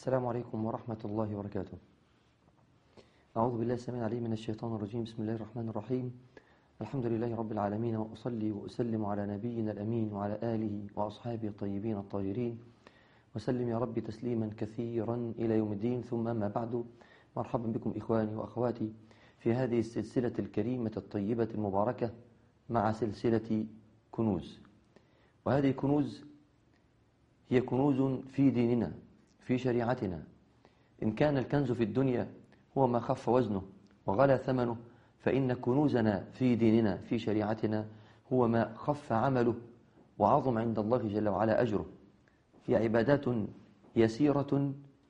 السلام عليكم ورحمة الله وبركاته أعوذ بالله السميع العليم من الشيطان الرجيم بسم الله الرحمن الرحيم الحمد لله رب العالمين وأصلي وأسلم على نبينا الأمين وعلى آله وأصحابه الطيبين الطاهرين وسلم يا رب تسليما كثيرا إلى يوم الدين ثم أما بعد مرحبا بكم إخواني وأخواتي في هذه السلسلة الكريمة الطيبة المباركة مع سلسلة كنوز وهذه كنوز هي كنوز في ديننا في شريعتنا إن كان الكنز في الدنيا هو ما خف وزنه وغلى ثمنه فإن كنوزنا في ديننا في شريعتنا هو ما خف عمله وعظم عند الله جل وعلا أجره هي عبادات يسيرة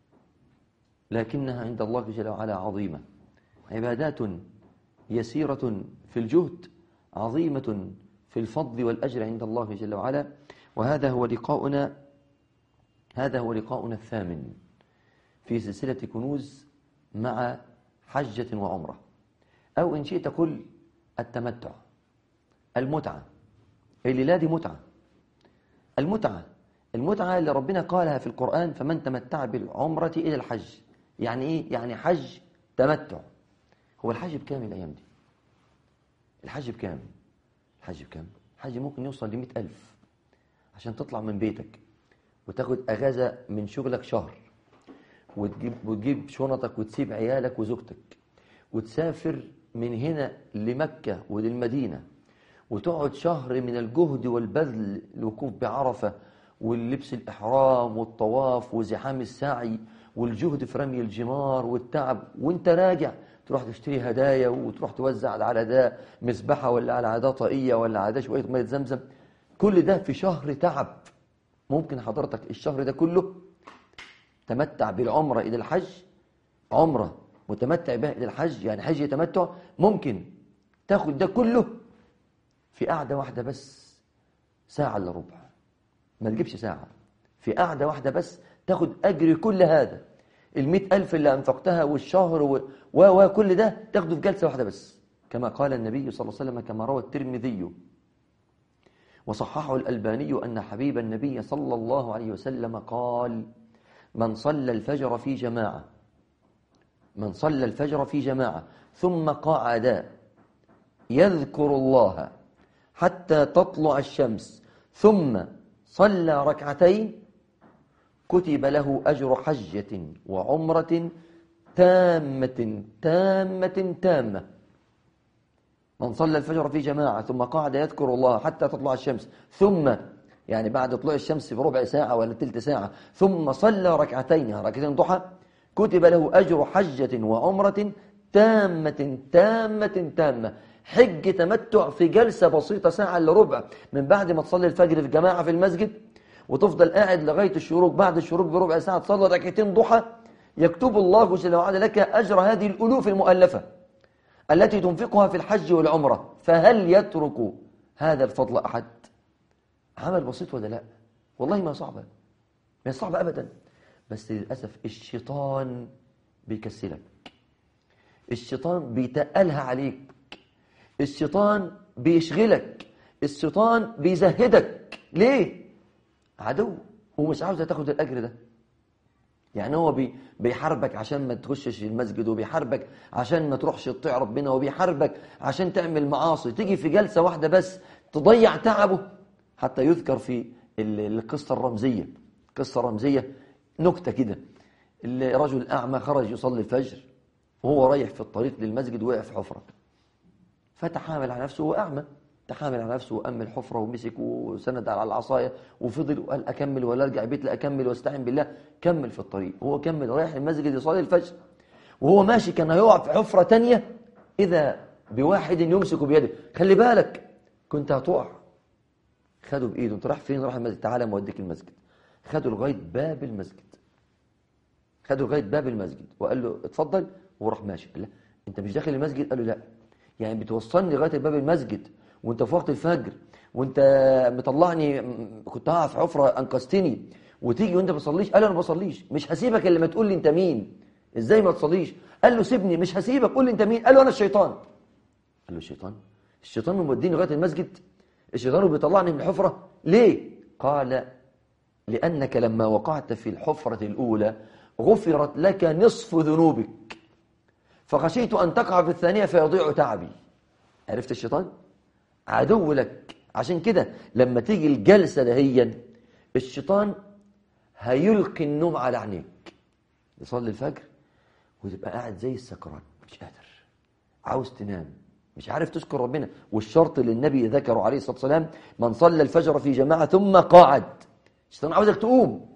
لكنها عند الله جل وعلا عظيمة عبادات يسيرة في الجهد عظيمة في الفضل والأجر عند الله جل وعلا وهذا هو لقاؤنا هذا هو لقاؤنا الثامن في سلسلة كنوز مع حجة وعمرة أو إن شئت قل التمتع المتعة الليلة دي متعة المتعة المتعة اللي ربنا قالها في القرآن فمن تمتع بالعمرة إلى الحج يعني إيه؟ يعني حج تمتع هو الحج بكام الأيام دي الحج بكام الحج بكام الحج ممكن يوصل لمئة ألف عشان تطلع من بيتك وتاخد أجازة من شغلك شهر وتجيب, وتجيب شنطك وتسيب عيالك وزوجتك وتسافر من هنا لمكة وللمدينة وتقعد شهر من الجهد والبذل الوقوف بعرفة واللبس الإحرام والطواف وزحام السعي والجهد في رمي الجمار والتعب وانت راجع تروح تشتري هدايا وتروح توزع على ده مسبحة ولا على ده طاقية ولا على ده شوية مية زمزم كل ده في شهر تعب ممكن حضرتك الشهر ده كله تمتع بالعمرة إلى الحج عمرة متمتع بها إلى الحج يعني حج تمتع ممكن تاخد ده كله في قعدة واحدة بس ساعة إلا ربع ما تجيبش ساعة في قعدة واحدة بس تاخد أجر كل هذا المئة ألف اللي أنفقتها والشهر و و كل ده تاخده في جلسة واحدة بس كما قال النبي صلى الله عليه وسلم كما روى الترمذي وصححه الألباني أن حبيب النبي صلى الله عليه وسلم قال من صلى الفجر في جماعة من صلى الفجر في جماعة ثم قعد يذكر الله حتى تطلع الشمس ثم صلى ركعتين كتب له أجر حجة وعمرة تامة تامة تامة من صلى الفجر في جماعة ثم قعد يذكر الله حتى تطلع الشمس ثم يعني بعد طلوع الشمس بربع ساعة ولا تلت ساعة ثم صلى ركعتين ركعتين ضحى كتب له أجر حجة وعمرة تامة تامة تامة حج تمتع في جلسة بسيطة ساعة إلا ربع من بعد ما تصلي الفجر في جماعة في المسجد وتفضل قاعد لغاية الشروق بعد الشروق بربع ساعة تصلي ركعتين ضحى يكتب الله جل وعلا لك أجر هذه الألوف المؤلفة التي تنفقها في الحج والعمرة فهل يترك هذا الفضل أحد عمل بسيط ولا لا والله ما صعبة ما صعبة أبدا بس للأسف الشيطان بيكسلك الشيطان بيتقلها عليك الشيطان بيشغلك الشيطان بيزهدك ليه عدو هو مش عاوز تاخد الأجر ده يعني هو بي بيحاربك عشان ما تخشش المسجد وبيحاربك عشان ما تروحش تطيع ربنا وبيحاربك عشان تعمل معاصي تيجي في جلسة واحدة بس تضيع تعبه حتى يذكر في القصة الرمزية قصة رمزية نكتة كده الرجل أعمى خرج يصلي الفجر وهو رايح في الطريق للمسجد وقع في حفرة فتحامل على نفسه وأعمى تحامل على نفسه وأم الحفرة ومسك وسند على العصاية وفضل وقال أكمل ولا أرجع البيت لا أكمل واستعين بالله كمل في الطريق وهو كمل رايح المسجد يصلي الفجر وهو ماشي كان هيقع في حفرة تانية إذا بواحد يمسك بيده خلي بالك كنت هتقع خدوا بإيده انت رايح فين راح المسجد تعالى موديك المسجد خدوا لغاية باب المسجد خدوا لغاية باب المسجد وقال له اتفضل وراح ماشي قال له انت مش داخل المسجد قال له لا يعني بتوصلني لغاية باب المسجد وانت في وقت الفجر وانت مطلعني كنت هقع في حفرة انقذتني وتيجي وانت ما بتصليش قال له انا ما بصليش مش هسيبك الا ما تقول لي انت مين ازاي ما تصليش قال له سيبني مش هسيبك قول لي انت مين قال له انا الشيطان قال له الشيطان الشيطان موديني لغايه المسجد الشيطان بيطلعني من الحفرة ليه؟ قال لأنك لما وقعت في الحفرة الأولى غفرت لك نصف ذنوبك فخشيت أن تقع في الثانية فيضيع تعبي عرفت الشيطان؟ عدو لك عشان كده لما تيجي الجلسة دهيا الشيطان هيلقي النوم على عينيك يصلي الفجر وتبقى قاعد زي السكران مش قادر عاوز تنام مش عارف تشكر ربنا والشرط اللي النبي ذكره عليه الصلاة والسلام من صلى الفجر في جماعة ثم قاعد الشيطان عاوزك تقوم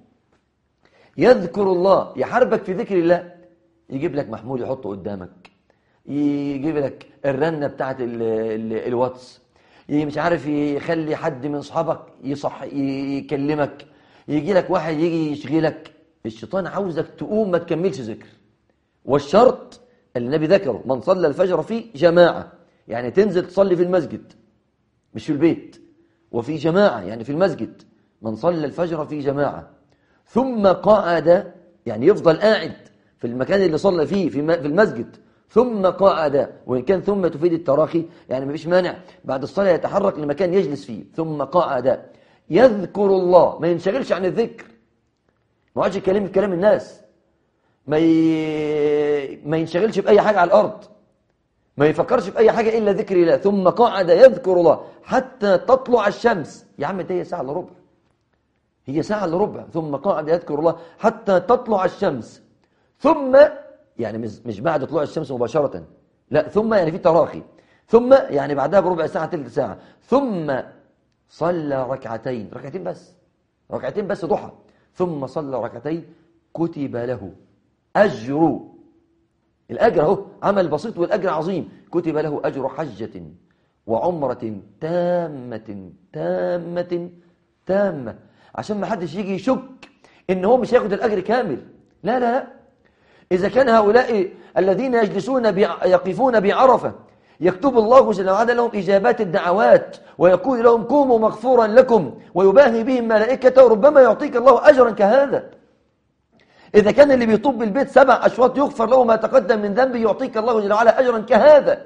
يذكر الله يحاربك في ذكر الله يجيب لك محمول يحطه قدامك يجيب لك الرنة بتاعت ال ال الواتس مش عارف يخلي حد من اصحابك يصح يكلمك يجي لك واحد يجي يشغلك الشيطان عاوزك تقوم ما تكملش ذكر والشرط اللي النبي ذكره من صلى الفجر في جماعة يعني تنزل تصلي في المسجد مش في البيت وفي جماعة يعني في المسجد من صلى الفجر في جماعة ثم قعد يعني يفضل قاعد في المكان اللي صلى فيه في المسجد ثم قعد وإن كان ثم تفيد التراخي يعني ما فيش مانع بعد الصلاة يتحرك لمكان يجلس فيه ثم قعد يذكر الله ما ينشغلش عن الذكر ما يقعدش يكلم كلام الناس ما ي... ما ينشغلش بأي حاجة على الأرض ما يفكرش في أي حاجة إلا ذكر الله ثم قعد يذكر الله حتى تطلع الشمس يا عم ده هي ساعة إلا ربع هي ساعة إلا ربع ثم قعد يذكر الله حتى تطلع الشمس ثم يعني مش بعد طلوع الشمس مباشرة لا ثم يعني في تراخي ثم يعني بعدها بربع ساعة تلت ساعة ثم صلى ركعتين ركعتين بس ركعتين بس ضحى ثم صلى ركعتين كتب له أجر الأجر اهو عمل بسيط والأجر عظيم كتب له أجر حجة وعمرة تامة تامة تامة عشان ما حدش يجي يشك إن هو مش هياخد الأجر كامل لا لا لا إذا كان هؤلاء الذين يجلسون يقفون بعرفة يكتب الله جل وعلا لهم إجابات الدعوات ويقول لهم قوموا مغفورا لكم ويباهي بهم ملائكته ربما يعطيك الله أجرا كهذا إذا كان اللي بيطوب بالبيت سبع أشواط يغفر له ما تقدم من ذنبه يعطيك الله جل وعلا أجرا كهذا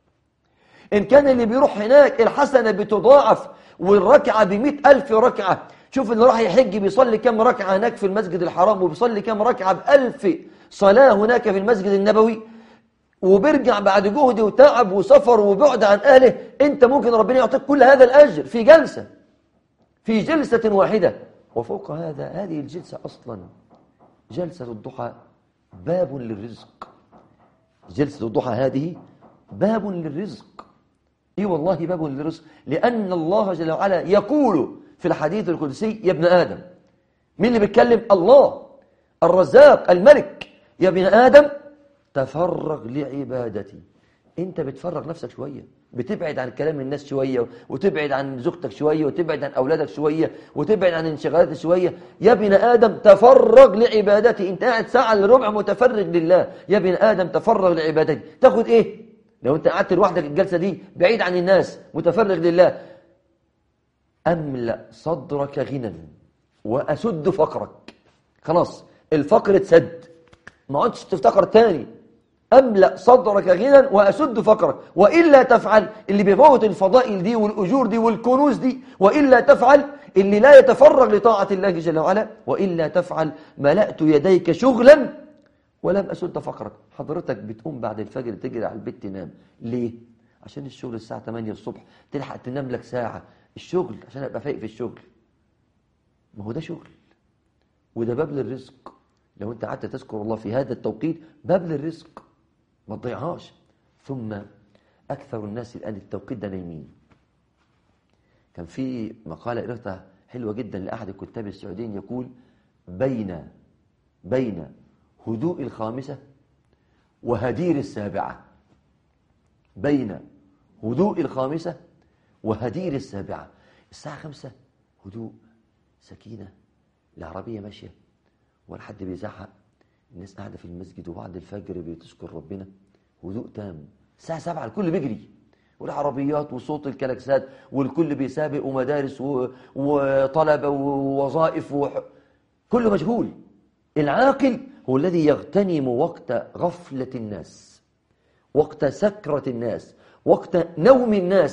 إن كان اللي بيروح هناك الحسنة بتضاعف والركعة بمئة ألف ركعة شوف اللي راح يحج بيصلي كم ركعة هناك في المسجد الحرام وبيصلي كم ركعة بألف صلاة هناك في المسجد النبوي وبيرجع بعد جهد وتعب وسفر وبعد عن أهله أنت ممكن ربنا يعطيك كل هذا الأجر في جلسة في جلسة واحدة وفوق هذا هذه الجلسة أصلا جلسة الضحى باب للرزق جلسة الضحى هذه باب للرزق اي والله باب للرزق لأن الله جل وعلا يقول في الحديث القدسي يا ابن آدم مين اللي بيتكلم الله الرزاق الملك يا ابن آدم تفرغ لعبادتي انت بتفرغ نفسك شوية بتبعد عن كلام الناس شوية وتبعد عن زوجتك شوية وتبعد عن أولادك شوية وتبعد عن انشغالاتك شوية يا ابن آدم تفرغ لعبادتي انت قاعد ساعة لربع متفرغ لله يا ابن آدم تفرغ لعبادتي تاخد ايه لو انت قعدت لوحدك الجلسة دي بعيد عن الناس متفرغ لله أملأ صدرك غنى وأسد فقرك خلاص الفقر اتسد ما عدتش تفتقر تاني أملأ صدرك غنى وأسد فقرك وإلا تفعل اللي بيفوت الفضائل دي والأجور دي والكنوز دي وإلا تفعل اللي لا يتفرغ لطاعة الله جل وعلا وإلا تفعل ملأت يديك شغلا ولم أسد فقرك حضرتك بتقوم بعد الفجر تجري على البيت تنام ليه؟ عشان الشغل الساعة 8 الصبح تلحق تنام لك ساعة الشغل عشان أبقى فايق في الشغل ما هو ده شغل وده باب للرزق لو أنت قعدت تذكر الله في هذا التوقيت باب للرزق ما تضيعهاش ثم أكثر الناس الآن التوقيت ده نايمين كان في مقالة قرأتها حلوة جدا لأحد الكتاب السعوديين يقول بين بين هدوء الخامسة وهدير السابعة بين هدوء الخامسة وهدير السابعة الساعة خمسة هدوء سكينة العربية ماشية ولا حد بيزعق الناس قاعدة في المسجد وبعد الفجر بتذكر ربنا هدوء تام الساعة سبعة الكل بيجري والعربيات وصوت الكلاكسات والكل بيسابق ومدارس وطلبة ووظائف وح... كله مشغول العاقل هو الذي يغتنم وقت غفلة الناس وقت سكرة الناس وقت نوم الناس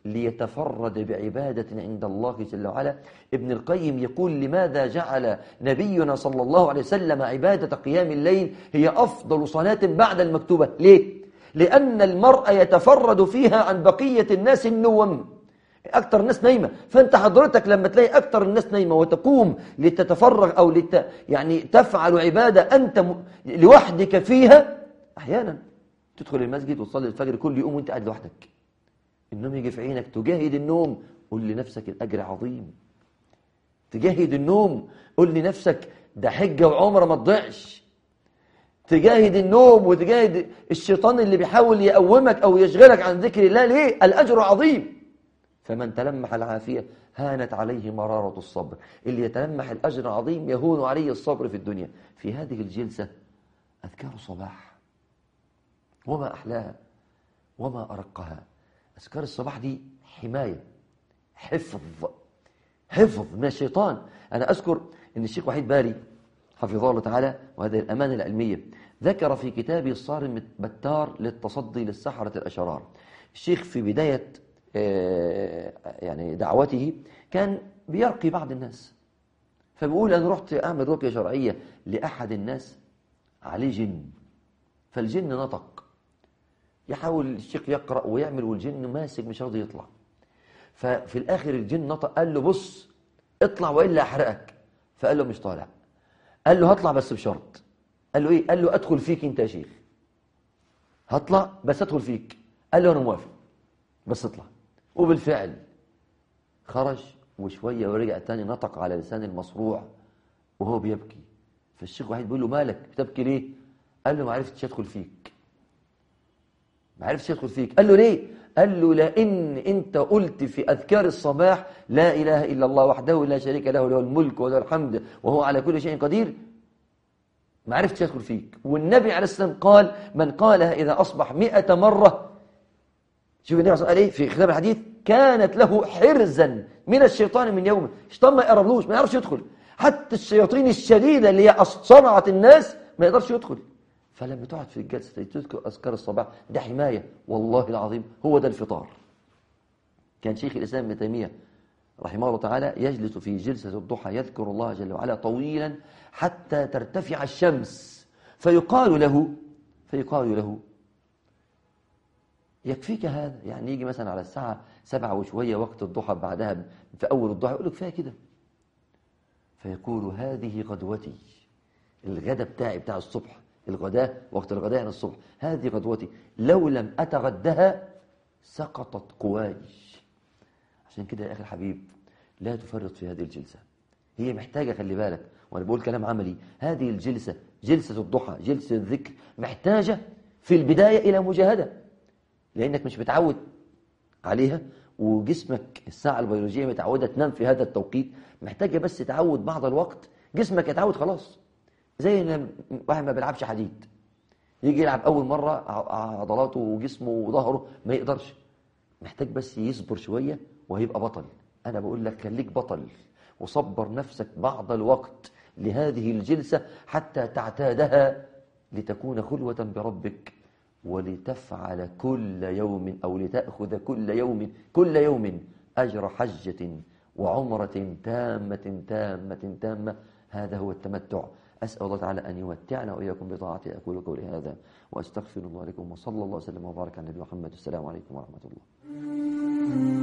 ليتفرد بعبادة عند الله جل وعلا ابن القيم يقول لماذا جعل نبينا صلى الله عليه وسلم عبادة قيام الليل هي أفضل صلاة بعد المكتوبة ليه؟ لأن المرء يتفرد فيها عن بقية الناس النوم أكثر الناس نايمة فأنت حضرتك لما تلاقي أكثر الناس نايمة وتقوم لتتفرغ أو لت يعني تفعل عبادة أنت م... لوحدك فيها أحيانا تدخل المسجد وتصلي الفجر كل يوم وأنت قاعد لوحدك النوم يجي في عينك تجاهد النوم قل لنفسك الأجر عظيم تجاهد النوم قل لنفسك ده حجة وعمره ما تضيعش تجاهد النوم وتجاهد الشيطان اللي بيحاول يقومك أو يشغلك عن ذكر الله ليه الأجر عظيم فمن تلمح العافية هانت عليه مرارة الصبر اللي يتلمح الأجر عظيم يهون عليه الصبر في الدنيا في هذه الجلسة أذكار الصباح وما أحلاها وما أرقها أذكار الصباح دي حماية حفظ حفظ من الشيطان أنا أذكر أن الشيخ وحيد بالي حفظه الله تعالى وهذه الأمانة العلمية ذكر في كتابه الصارم بتار للتصدي للسحرة الأشرار الشيخ في بداية يعني دعوته كان بيرقي بعض الناس فبيقول أنا رحت أعمل رقية شرعية لأحد الناس عليه جن فالجن نطق يحاول الشيخ يقرأ ويعمل والجن ماسك مش راضي يطلع ففي الآخر الجن نطق قال له بص اطلع وإلا أحرقك فقال له مش طالع قال له هطلع بس بشرط قال له إيه قال له أدخل فيك أنت يا شيخ هطلع بس أدخل فيك قال له أنا موافق بس اطلع وبالفعل خرج وشوية ورجع تاني نطق على لسان المصروع وهو بيبكي فالشيخ واحد بيقول له مالك بتبكي ليه قال له ما عرفتش ادخل فيك ما عرفتش ادخل فيك قال له ليه قال له لان انت قلت في اذكار الصباح لا اله الا الله وحده لا شريك له له الملك وله الحمد وهو على كل شيء قدير ما عرفتش ادخل فيك والنبي عليه السلام قال من قالها اذا اصبح مئة مره شوف النبي صلى الله عليه في ختام الحديث كانت له حرزا من الشيطان من يومه الشيطان ما يقربلوش ما يعرفش يدخل حتى الشياطين الشديدة اللي هي صنعت الناس ما يقدرش يدخل فلما تقعد في الجلسة تذكر أذكار الصباح ده حماية والله العظيم هو ده الفطار كان شيخ الإسلام ابن تيمية رحمه الله تعالى يجلس في جلسة الضحى يذكر الله جل وعلا طويلا حتى ترتفع الشمس فيقال له فيقال له يكفيك هذا يعني يجي مثلا على الساعة سبعة وشوية وقت الضحى بعدها في أول الضحى يقول لك كفاية كده فيقول هذه غدوتي الغدا بتاعي بتاع الصبح الغداء وقت الغداء يعني الصبح هذه غدوتي لو لم أتغدها سقطت قواي عشان كده يا أخي الحبيب لا تفرط في هذه الجلسة هي محتاجة خلي بالك وأنا بقول كلام عملي هذه الجلسة جلسة الضحى جلسة الذكر محتاجة في البداية إلى مجاهدة لأنك مش متعود عليها وجسمك الساعة البيولوجية متعودة تنام في هذا التوقيت محتاجة بس تعود بعض الوقت جسمك يتعود خلاص زي ان واحد ما بيلعبش حديد يجي يلعب أول مرة عضلاته وجسمه وظهره ما يقدرش محتاج بس يصبر شوية وهيبقى بطل أنا بقول لك خليك بطل وصبر نفسك بعض الوقت لهذه الجلسة حتى تعتادها لتكون خلوة بربك ولتفعل كل يوم أو لتأخذ كل يوم كل يوم أجر حجة وعمرة تامة تامة تامة هذا هو التمتع أسأل الله تعالى أن يمتعنا وإياكم بطاعته أقول قولي هذا وأستغفر الله لكم وصلى الله وسلم وبارك على النبي محمد السلام عليكم ورحمة الله